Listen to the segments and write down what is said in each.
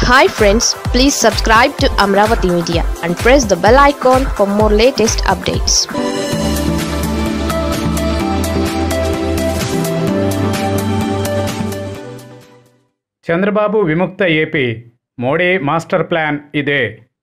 hi friends please subscribe to Amaravati media and press the bell icon for more latest updates Chandrababu విముక్త AP Modi master plan ఇదే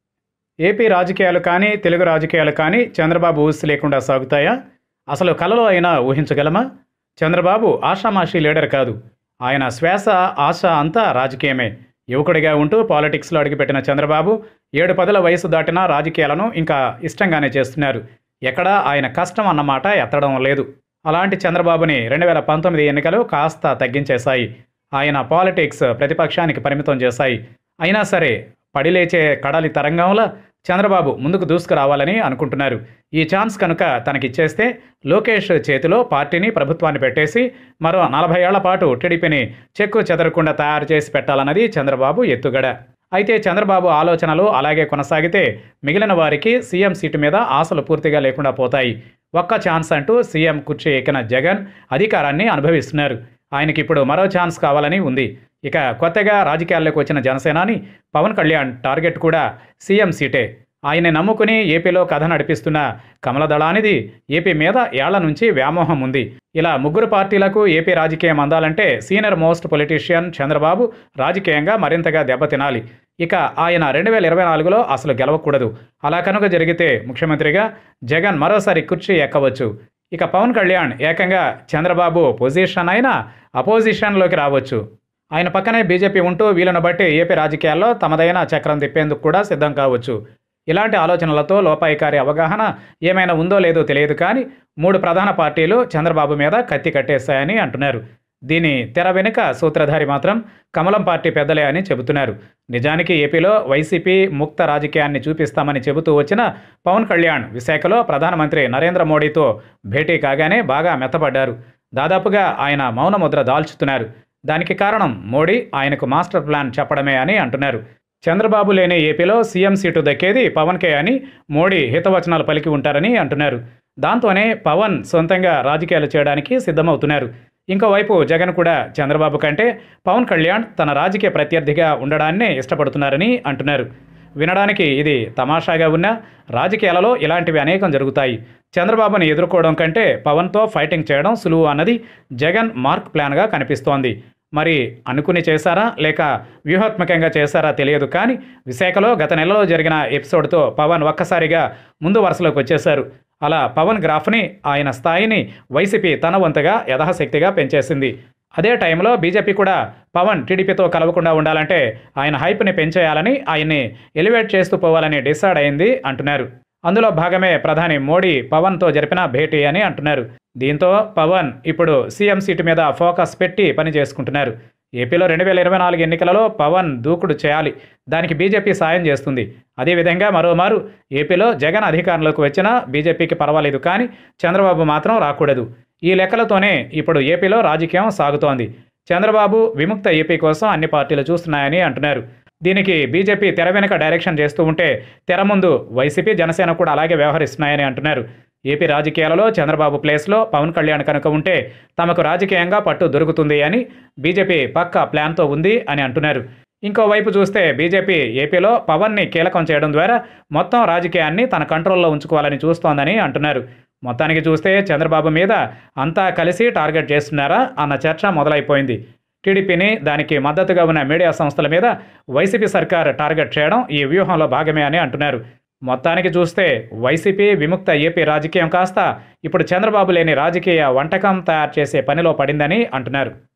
AP రాజకీయాలు కానీ తెలుగు రాజకీయాలు కానీ చంద్రబాబు ఊసి లేకుండా సాగుతాయా అసలు కలలో అయినా ఊహించగలమా చంద్రబాబు ఆషామాషి లీడర్ కాదు ఆయన శ్వాస ఆశ అంతా రాజకీయమే యువకుడిగా ఉంటూ పాలిటిక్స్లో అడుగుపెట్టిన చంద్రబాబు ఏడు పదుల వయసు దాటిన రాజకీయాలను ఇంకా ఇష్టంగానే చేస్తున్నారు ఎక్కడా ఆయన కష్టం అన్నమాట ఎత్తడం లేదు అలాంటి చంద్రబాబుని రెండు వేల పంతొమ్మిది ఎన్నికలు కాస్త తగ్గించేశాయి ఆయన పాలిటిక్స్ ప్రతిపక్షానికి పరిమితం చేశాయి అయినా సరే పడిలేచే కడలి తరంగంలో చంద్రబాబు ముందుకు దూసుకురావాలని అనుకుంటున్నారు ఈ ఛాన్స్ కనుక తనకిచ్చేస్తే లోకేష్ చేతిలో పార్టీని ప్రభుత్వాన్ని పెట్టేసి మరో నలభై ఏళ్ల పాటు టీడీపీని చెక్కు చెదరకుండా తయారు చేసి పెట్టాలన్నది చంద్రబాబు ఎత్తుగడ అయితే చంద్రబాబు ఆలోచనలు అలాగే కొనసాగితే మిగిలిన వారికి సీఎం సీటు మీద ఆశలు పూర్తిగా లేకుండా పోతాయి ఒక్క ఛాన్స్ అంటూ సీఎం కుర్చీ ఎక్కిన జగన్ అధికారాన్ని అనుభవిస్తున్నారు ఆయనకి ఇప్పుడు మరో ఛాన్స్ కావాలని ఉంది ఇక కొత్తగా రాజకీయాల్లోకి వచ్చిన జనసేనాని పవన్ కళ్యాణ్ టార్గెట్ కూడా సీఎం సీటే ఆయన్ని నమ్ముకుని ఏపీలో కథ నడిపిస్తున్న కమలదళానిది ఏపీ మీద ఏళ్ల నుంచి వ్యామోహం ఉంది ఇలా ముగ్గురు పార్టీలకు ఏపీ రాజకీయం అందాలంటే సీనియర్ మోస్ట్ పొలిటీషియన్ చంద్రబాబు రాజకీయంగా మరింతగా దెబ్బతినాలి ఇక ఆయన రెండు వేల ఇరవై నాలుగులో అసలు గెలవకూడదు అలా కనుక జరిగితే ముఖ్యమంత్రిగా జగన్ మరోసారి కుర్చీ ఎక్కవచ్చు ఇక పవన్ కళ్యాణ్ ఏకంగా చంద్రబాబు పొజిషన్ అయినా అపోజిషన్లోకి రావచ్చు ఆయన పక్కనే బీజేపీ ఉంటూ వీళ్ళను బట్టి ఏపీ రాజకీయాల్లో తమదైన చక్రం తిప్పేందుకు కూడా సిద్ధం కావచ్చు ఇలాంటి ఆలోచనలతో లోపాయికారి అవగాహన ఏమైనా ఉందో లేదో తెలియదు కానీ మూడు ప్రధాన పార్టీలు చంద్రబాబు మీద కత్తి కట్టేశాయని అంటున్నారు దీని తెర వెనుక సూత్రధారి మాత్రం కమలం పార్టీ పెద్దలే అని చెబుతున్నారు నిజానికి ఏపీలో వైసీపీ ముక్త రాజకీయాన్ని చూపిస్తామని చెబుతూ వచ్చిన పవన్ కళ్యాణ్ విశాఖలో ప్రధానమంత్రి నరేంద్ర మోడీతో భేటీ కాగానే బాగా మెత్తపడ్డారు దాదాపుగా ఆయన మౌనముద్ర దాల్చుతున్నారు దానికి కారణం మోడీ ఆయనకు మాస్టర్ ప్లాన్ చెప్పడమే అని అంటున్నారు చంద్రబాబు లేని ఏపీలో సీఎం సీటు దక్కేది పవన్కే అని మోడీ హితవచనాలు పలికి ఉంటారని అంటున్నారు దాంతోనే పవన్ సొంతంగా రాజకీయాలు చేయడానికి సిద్ధమవుతున్నారు ఇంకోవైపు జగన్ కూడా చంద్రబాబు కంటే పవన్ కళ్యాణ్ తన రాజకీయ ప్రత్యర్థిగా ఉండడాన్నే ఇష్టపడుతున్నారని అంటున్నారు వినడానికి ఇది తమాషాగా ఉన్న రాజకీయాలలో ఇలాంటివి అనేకం జరుగుతాయి చంద్రబాబుని ఎదుర్కోవడం కంటే పవన్తో ఫైటింగ్ చేయడం సులువు అన్నది జగన్ మార్క్ ప్లాన్గా కనిపిస్తోంది మరి అనుకుని చేశారా లేక వ్యూహాత్మకంగా చేశారా తెలియదు కానీ విశాఖలో గత నెలలో జరిగిన ఎపిసోడ్తో పవన్ ఒక్కసారిగా ముందు వరుసలోకి వచ్చేశారు అలా పవన్ గ్రాఫ్ని ఆయన స్థాయిని వైసీపీ తన వంతుగా యథాశక్తిగా పెంచేసింది అదే టైంలో బీజేపీ కూడా పవన్ టీడీపీతో కలవకుండా ఉండాలంటే ఆయన హైప్ని పెంచేయాలని ఆయన్ని ఎలివేట్ చేస్తూ పోవాలని డిసైడ్ అయింది అంటున్నారు అందులో భాగమే ప్రధాని మోడీ పవన్తో జరిపిన భేటీ అని అంటున్నారు దీంతో పవన్ ఇప్పుడు సీఎం సీటు మీద ఫోకస్ పెట్టి పని చేసుకుంటున్నారు ఏపీలో రెండు వేల ఇరవై నాలుగు ఎన్నికలలో పవన్ దూకుడు చేయాలి దానికి బీజేపీ సాయం చేస్తుంది అదేవిధంగా మరోమారు ఏపీలో జగన్ అధికారంలోకి వచ్చినా బీజేపీకి పర్వాలేదు కానీ చంద్రబాబు మాత్రం రాకూడదు ఈ లెక్కలతోనే ఇప్పుడు ఏపీలో రాజకీయం సాగుతోంది చంద్రబాబు విముక్త ఏపీ కోసం అన్ని పార్టీలు చూస్తున్నాయని అంటున్నారు దీనికి బీజేపీ తెర వెనుక డైరెక్షన్ చేస్తూ ఉంటే తెర ముందు వైసీపీ జనసేన కూడా అలాగే వ్యవహరిస్తున్నాయని అంటున్నారు ఏపీ రాజకీయాలలో చంద్రబాబు ప్లేస్లో పవన్ కళ్యాణ్ కనుక ఉంటే తమకు రాజకీయంగా పట్టు దొరుకుతుంది అని బీజేపీ పక్క ప్లాన్తో ఉంది అని అంటున్నారు ఇంకోవైపు చూస్తే బీజేపీ ఏపీలో పవన్ని కీలకం చేయడం ద్వారా మొత్తం రాజకీయాన్ని తన కంట్రోల్లో ఉంచుకోవాలని చూస్తోందని అంటున్నారు మొత్తానికి చూస్తే చంద్రబాబు మీద అంతా కలిసి టార్గెట్ చేస్తున్నారా అన్న చర్చ మొదలైపోయింది టీడీపీని దానికి మద్దతుగా ఉన్న మీడియా సంస్థల మీద వైసీపీ సర్కార్ టార్గెట్ చేయడం ఈ వ్యూహంలో భాగమే అని అంటున్నారు మొత్తానికి చూస్తే వైసీపీ విముక్త ఏపీ రాజకీయం కాస్త ఇప్పుడు చంద్రబాబు లేని రాజకీయ వంటకం తయారు చేసే పనిలో పడిందని అంటున్నారు